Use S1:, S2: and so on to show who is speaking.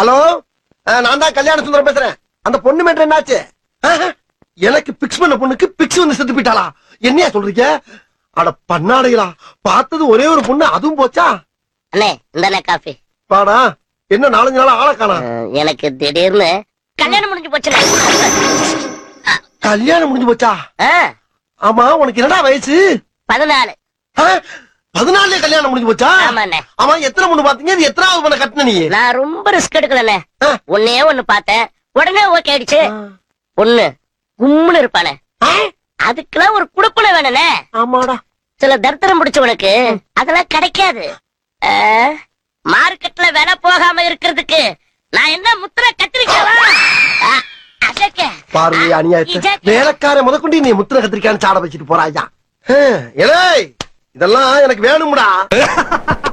S1: Hello நான் தான் கல்யாண சுந்தரம் பேசுறேன் அந்த பொண்ணு மேட்டர் என்னாச்சு ஆஹா, எனக்கு பிக்ஸ் பண்ண பொண்ணுக்கு பிக்ஸ் வந்து செத்து போயிட்டாளா என்னையா சொல்றீங்க அட பண்ணாடைகளா பார்த்தது ஒரே ஒரு பொண்ணு அதுவும் போச்சா
S2: அண்ணே இந்தாண்ணே காஃபி
S1: பாடா என்ன நாலஞ்சு நாள் ஆளை காணா
S2: அஹ், எனக்கு திடீர்னு கல்யாணம் முடிஞ்சு போச்சுண்ணே
S1: கல்யாணம் முடிஞ்சு போச்சா
S2: ஆ,
S1: ஆமா உனக்கு என்னடா வயசு
S2: பதினாலு
S1: ஆ, பதினாலுலயே கல்யாணம் முடிஞ்சு போச்சா
S2: ஆமாண்ணே
S1: ஆமா எத்தனை பொண்ணு பாத்தீங்க இது எத்தனாவது பொண்ணை கட்டின நீ
S2: நான் ரொம்ப ரிஸ்க் எடுக்கலண்ணே
S1: ஆ.
S2: ஒன்னே ஒண்ணு பார்த்தேன் உடனே ஓகே ஆயிடுச்சு பொண்ணு கும்முன்னு இருப்பானே
S1: ஆ,
S2: அதுக்கெல்லாம் ஒரு குடுப்பனை வேணுண்ணே
S1: ஆமாடா
S2: சில தரித்திரம் பிடிச்சவனுக்கு அதெல்லாம் கிடைக்காது ஆ, மார்க்கெட்ல விலை போகாம இருக்கிறதுக்கு நான் என்ன முத்திர கத்திரிக்கவா ஆ, அதக்க.
S1: பார்வை அநியாயத்தை
S2: இஜக்க.
S1: வேலைக்கார முதற்கொண்டு நீ முத்திர கத்திரிக்கான்னு சாட வச்சுட்டு போறாயா ஏலே இதெல்லாம் எனக்கு வேணும்டா